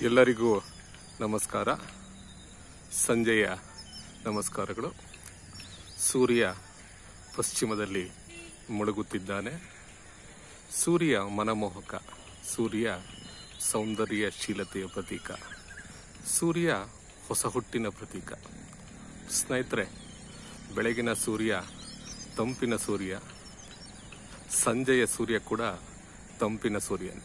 ಎಲ್ಲರಿಗೂ ನಮಸ್ಕಾರ ಸಂಜೆಯ ನಮಸ್ಕಾರಗಳು ಸೂರ್ಯ ಪಶ್ಚಿಮದಲ್ಲಿ ಮುಳುಗುತ್ತಿದ್ದಾನೆ ಸೂರ್ಯ ಮನಮೋಹಕ ಸೂರ್ಯ ಸೌಂದರ್ಯಶೀಲತೆಯ ಪ್ರತೀಕ ಸೂರ್ಯ ಹೊಸ ಹುಟ್ಟಿನ ಪ್ರತೀಕ ಸ್ನೇಹಿತರೆ ಬೆಳಗಿನ ಸೂರ್ಯ ತಂಪಿನ ಸೂರ್ಯ ಸಂಜೆಯ ಸೂರ್ಯ ಕೂಡ ತಂಪಿನ ಸೂರ್ಯನೇ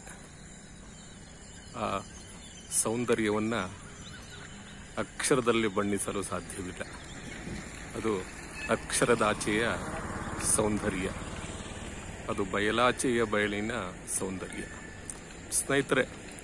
ಆ ಸೌಂದರ್ಯವನ್ನ ಅಕ್ಷರದಲ್ಲಿ ಬಣ್ಣಿಸಲು ಸಾಧ್ಯವಿಲ್ಲ ಅದು ಅಕ್ಷರದಾಚೆಯ ಸೌಂದರ್ಯ ಅದು ಬಯಲಾಚೆಯ ಬಯಲಿನ ಸೌಂದರ್ಯ ಸ್ನೇಹಿತರೆ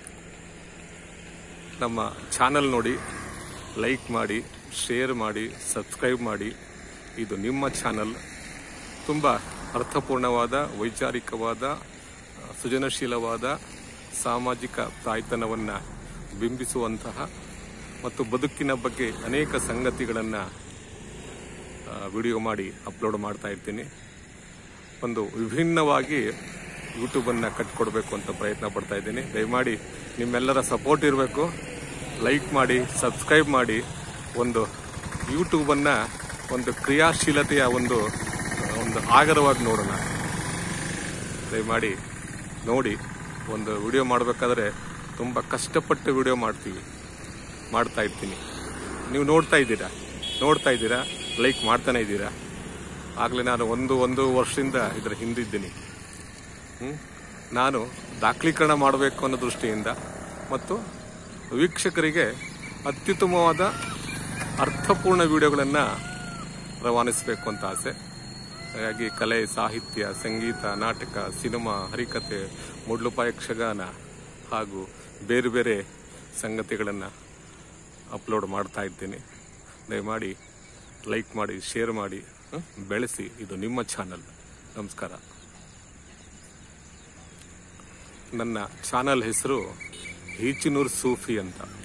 ನಮ್ಮ ಚಾನಲ್ ನೋಡಿ ಲೈಕ್ ಮಾಡಿ ಶೇರ್ ಮಾಡಿ ಸಬ್ಸ್ಕ್ರೈಬ್ ಮಾಡಿ ಇದು ನಿಮ್ಮ ಚಾನಲ್ ತುಂಬ ಅರ್ಥಪೂರ್ಣವಾದ ವೈಚಾರಿಕವಾದ ಸೃಜನಶೀಲವಾದ ಸಾಮಾಜಿಕ ತಾಯ್ತನವನ್ನು ಬಿಂಬಿಸುವಂತಹ ಮತ್ತು ಬದುಕಿನ ಬಗ್ಗೆ ಅನೇಕ ಸಂಗತಿಗಳನ್ನು ವಿಡಿಯೋ ಮಾಡಿ ಅಪ್ಲೋಡ್ ಮಾಡ್ತಾ ಇರ್ತೀನಿ ಒಂದು ವಿಭಿನ್ನವಾಗಿ ಯೂಟ್ಯೂಬನ್ನು ಕಟ್ಕೊಡ್ಬೇಕು ಅಂತ ಪ್ರಯತ್ನ ಪಡ್ತಾ ಇದ್ದೀನಿ ದಯಮಾಡಿ ನಿಮ್ಮೆಲ್ಲರ ಸಪೋರ್ಟ್ ಇರಬೇಕು ಲೈಕ್ ಮಾಡಿ ಸಬ್ಸ್ಕ್ರೈಬ್ ಮಾಡಿ ಒಂದು ಯೂಟ್ಯೂಬನ್ನು ಒಂದು ಕ್ರಿಯಾಶೀಲತೆಯ ಒಂದು ಒಂದು ಆಗರವಾಗಿ ನೋಡೋಣ ದಯಮಾಡಿ ನೋಡಿ ಒಂದು ವಿಡಿಯೋ ಮಾಡಬೇಕಾದ್ರೆ ತುಂಬ ಕಷ್ಟಪಟ್ಟು ವಿಡಿಯೋ ಮಾಡ್ತೀವಿ ಮಾಡ್ತಾ ಇರ್ತೀನಿ ನೀವು ನೋಡ್ತಾ ಇದ್ದೀರಾ ನೋಡ್ತಾ ಇದ್ದೀರಾ ಲೈಕ್ ಮಾಡ್ತಾನೆ ಇದ್ದೀರಾ ಆಗಲೇ ನಾನು ಒಂದು ಒಂದು ವರ್ಷದಿಂದ ಇದರ ಹಿಂದಿದ್ದೀನಿ ಹ್ಮ್? ನಾನು ದಾಖಲೀಕರಣ ಮಾಡಬೇಕು ಅನ್ನೋ ದೃಷ್ಟಿಯಿಂದ ಮತ್ತು ವೀಕ್ಷಕರಿಗೆ ಅತ್ಯುತ್ತಮವಾದ ಅರ್ಥಪೂರ್ಣ ವಿಡಿಯೋಗಳನ್ನು ರವಾನಿಸಬೇಕು ಅಂತ ಆಸೆ ಹಾಗಾಗಿ ಕಲೆ ಸಾಹಿತ್ಯ ಸಂಗೀತ ನಾಟಕ ಸಿನಿಮಾ ಹರಿಕತೆ ಮುಡ್ಲುಪಾಯ ಯಕ್ಷಗಾನ ಹಾಗೂ ಬೇರೆ ಬೇರೆ ಸಂಗತಿಗಳನ್ನು ಅಪ್ಲೋಡ್ ಮಾಡ್ತಾ ಇದ್ದೀನಿ ದಯಮಾಡಿ ಲೈಕ್ ಮಾಡಿ ಶೇರ್ ಮಾಡಿ ಹ? ಬೆಳೆಸಿ ಇದು ನಿಮ್ಮ ಚಾನಲ್ ನಮಸ್ಕಾರ ನನ್ನ ಚಾನಲ್ ಹೆಸರು ಈಚಿನೂರ್ ಸೂಫಿ ಅಂತ